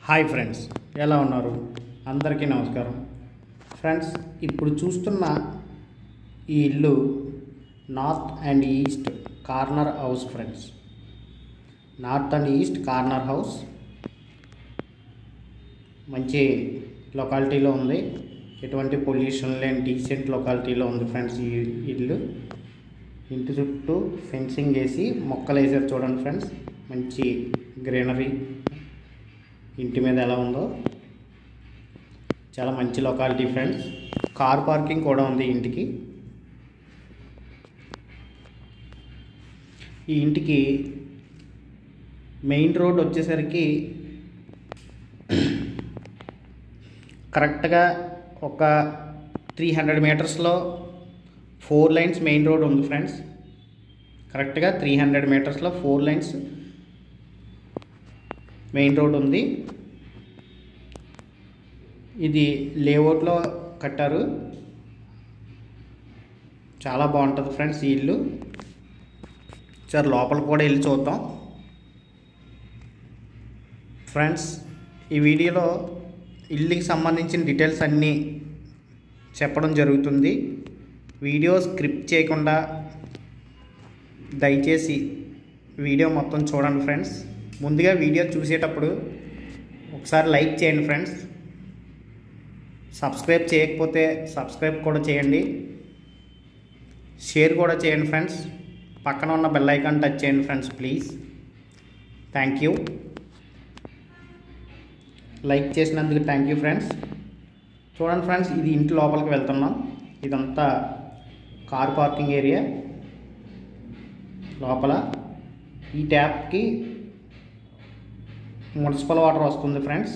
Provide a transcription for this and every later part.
hi friends ఎలా ఉన్నారు అందరికీ నమస్కారం ఫ్రెండ్స్ ఇప్పుడు చూస్తున్న ఈ ఇల్లు north and east corner house friends north and east corner house మంచి లొకాలిటీలో ఉంది ఎటువంటి పొల్యూషన్ లేని డీసెంట్ లొకాలిటీలో ఉంది ఫ్రెండ్స్ ఈ ఇల్లు ఇంటి చుట్టూ ఫెన్సింగ్ వేసి మొక్కలు వేసారు చూడండి ఫ్రెండ్స్ మంచి గ్రీనరీ ఇంటి మీద ఎలా ఉందో చాలా మంచి లొకాలిటీ ఫ్రెండ్స్ కార్ పార్కింగ్ కూడా ఉంది ఇంటికి ఈ ఇంటికి మెయిన్ రోడ్ వచ్చేసరికి కరెక్ట్గా ఒక త్రీ హండ్రెడ్ మీటర్స్లో ఫోర్ లైన్స్ మెయిన్ రోడ్ ఉంది ఫ్రెండ్స్ కరెక్ట్గా త్రీ హండ్రెడ్ మీటర్స్లో ఫోర్ లైన్స్ మెయిన్ రోడ్ ఉంది ఇది లేఅవుట్లో కట్టారు చాలా బాగుంటుంది ఫ్రెండ్స్ ఈ ఇల్లు సార్ లోపల కూడా వెళ్ళి చూద్దాం ఫ్రెండ్స్ ఈ వీడియోలో ఇల్లుకి సంబంధించిన డీటెయిల్స్ అన్నీ చెప్పడం జరుగుతుంది వీడియో స్క్రిప్ట్ చేయకుండా దయచేసి వీడియో మొత్తం చూడండి ఫ్రెండ్స్ ముందుగా వీడియో చూసేటప్పుడు ఒకసారి లైక్ చేయండి ఫ్రెండ్స్ సబ్స్క్రైబ్ చేయకపోతే సబ్స్క్రైబ్ కూడా చేయండి షేర్ కూడా చేయండి ఫ్రెండ్స్ పక్కన ఉన్న బెల్ ఐకాన్ టచ్ చేయండి friends please thank you like చేసినందుకు థ్యాంక్ యూ ఫ్రెండ్స్ చూడండి ఫ్రెండ్స్ ఇది ఇంటి లోపలికి వెళ్తున్నాం ఇదంతా కార్ పార్కింగ్ ఏరియా లోపల ఈ ట్యాప్కి మున్సిపల్ వాటర్ వస్తుంది ఫ్రెండ్స్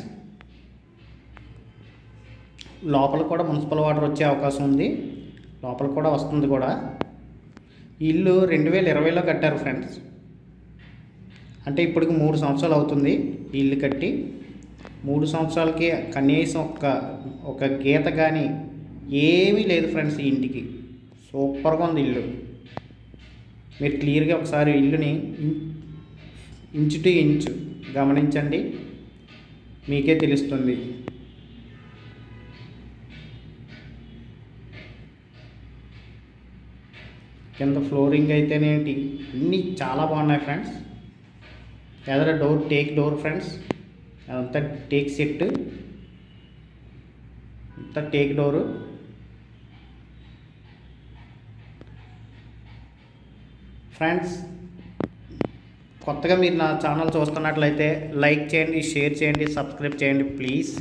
లోపల కూడా మున్సిపల్ వాటర్ వచ్చే అవకాశం ఉంది లోపల కూడా వస్తుంది కూడా ఈ ఇల్లు రెండు వేల ఇరవైలో కట్టారు ఫ్రెండ్స్ అంటే ఇప్పటికి మూడు సంవత్సరాలు అవుతుంది ఈ ఇల్లు కట్టి మూడు సంవత్సరాలకి కనీసం ఒక ఒక గీత కానీ ఏమీ లేదు ఫ్రెండ్స్ ఈ ఇంటికి సూపర్గా ఉంది ఇల్లు మీరు క్లియర్గా ఒకసారి ఇల్లుని ఇం- ఇంచు టు ఇంచు గమనించండి మీకే తెలుస్తుంది కింద ఫ్లోరింగ్ అయితేనేంటి అన్నీ చాలా బాగున్నాయి ఫ్రెండ్స్ ఎదర డోర్ టేక్ డోర్ ఫ్రెండ్స్ అదంతా టేక్ సెట్ అంతా టేక్ డోరు ఫ్రెండ్స్ కొత్తగా మీరు నా ఛానల్ చూస్తున్నట్లయితే లైక్ చేయండి షేర్ చేయండి సబ్స్క్రైబ్ చేయండి ప్లీజ్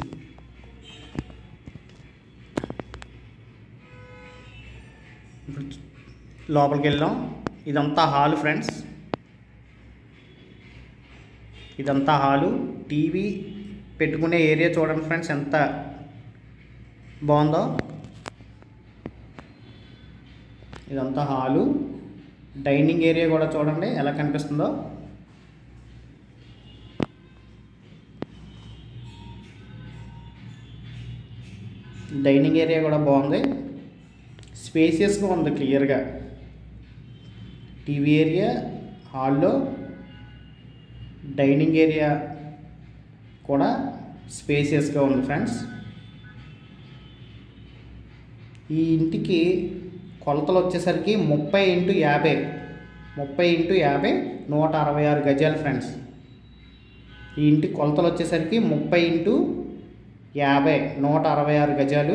ఇప్పుడు లోపలికి వెళ్ళాం ఇదంతా హాల్ ఫ్రెండ్స్ ఇదంతా హాలు టీవీ పెట్టుకునే ఏరియా చూడండి ఫ్రెండ్స్ ఎంత బాగుందో ఇదంతా హాలు డైనింగ్ ఏరియా కూడా చూడండి ఎలా కనిపిస్తుందో డైనింగ్ ఏరియా కూడా బాగుంది స్పేసియస్గా ఉంది క్లియర్గా టీవీ ఏరియా హాల్లో డైనింగ్ ఏరియా కూడా స్పేసియస్గా ఉంది ఫ్రెండ్స్ ఈ ఇంటికి కొలతలు వచ్చేసరికి ముప్పై ఇంటూ యాభై ముప్పై ఇంటూ యాభై నూట అరవై ఆరు గజాలు ఫ్రెండ్స్ ఈ ఇంటి కొలతలు వచ్చేసరికి ముప్పై ఇంటూ యాభై నూట అరవై ఆరు గజాలు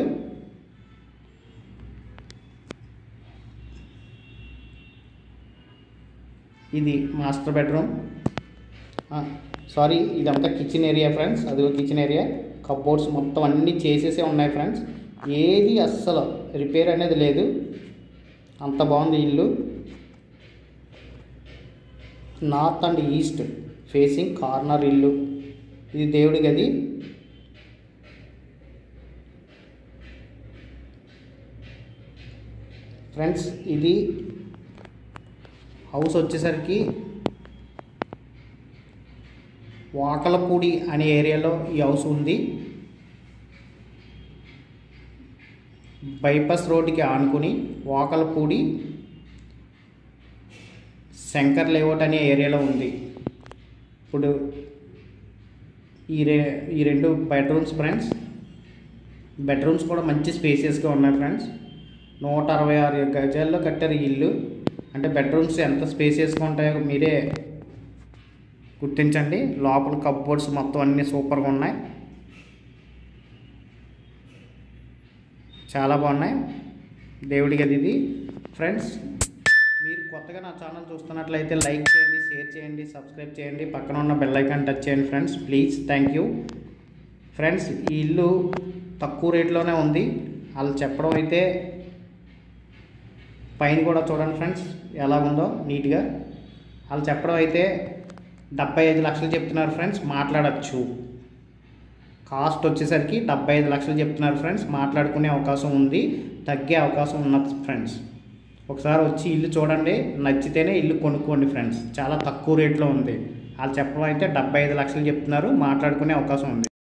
ఇది మాస్టర్ బెడ్రూమ్ సారీ ఇదంతా కిచెన్ ఏరియా ఫ్రెండ్స్ అది కిచెన్ ఏరియా కబోర్డ్స్ మొత్తం అన్నీ చేసేసే ఉన్నాయి ఫ్రెండ్స్ ఏది అస్సలు రిపేర్ అనేది లేదు అంత బాగుంది ఇల్లు north and east facing corner ఇల్లు ఇది దేవుడి గది ఫ్రెండ్స్ ఇది హౌస్ వచ్చేసరికి వాకలపూడి అనే ఏరియాలో ఈ హౌస్ ఉంది బైపాస్ రోడ్డుకి ఆనుకుని వాకలపూడి శంకర్ లేఅవుట్ అనే ఏరియాలో ఉంది ఇప్పుడు ఈ రె ఈ రెండు బెడ్రూమ్స్ ఫ్రెండ్స్ బెడ్రూమ్స్ కూడా మంచి స్పేసియస్గా ఉన్నాయి ఫ్రెండ్స్ నూట అరవై ఆరు గజాల్లో కట్టారు ఈ ఇల్లు అంటే బెడ్రూమ్స్ ఎంత స్పేసియస్గా ఉంటాయో మీరే గుర్తించండి లోపల కప్బోర్డ్స్ మొత్తం అన్నీ సూపర్గా ఉన్నాయి చాలా బాగున్నాయి దేవుడి గది ఇది ఫ్రెండ్స్ మీరు కొత్తగా నా ఛానల్ చూస్తున్నట్లయితే లైక్ చేయండి షేర్ చేయండి సబ్స్క్రైబ్ చేయండి పక్కన ఉన్న బెల్ ఐకాన్ టచ్ చేయండి friends please thank you friends ఈ ఇల్లు తక్కువ రేట్లోనే ఉంది వాళ్ళు చెప్పడం అయితే పైన కూడా చూడండి ఫ్రెండ్స్ ఎలా ఉందో నీట్గా వాళ్ళు చెప్పడం అయితే డెబ్బై ఐదు లక్షలు చెప్తున్నారు ఫ్రెండ్స్ మాట్లాడచ్చు కాస్ట్ వచ్చేసరికి డెబ్బై ఐదు లక్షలు చెప్తున్నారు ఫ్రెండ్స్ మాట్లాడుకునే అవకాశం ఉంది తగ్గే అవకాశం ఉన్నది ఫ్రెండ్స్ ఒకసారి వచ్చి ఇల్లు చూడండి నచ్చితేనే ఇల్లు కొనుక్కోండి ఫ్రెండ్స్ చాలా తక్కువ రేట్లో ఉంది వాళ్ళు చెప్పడం అయితే డెబ్బై ఐదు లక్షలు చెప్తున్నారు మాట్లాడుకునే అవకాశం ఉంది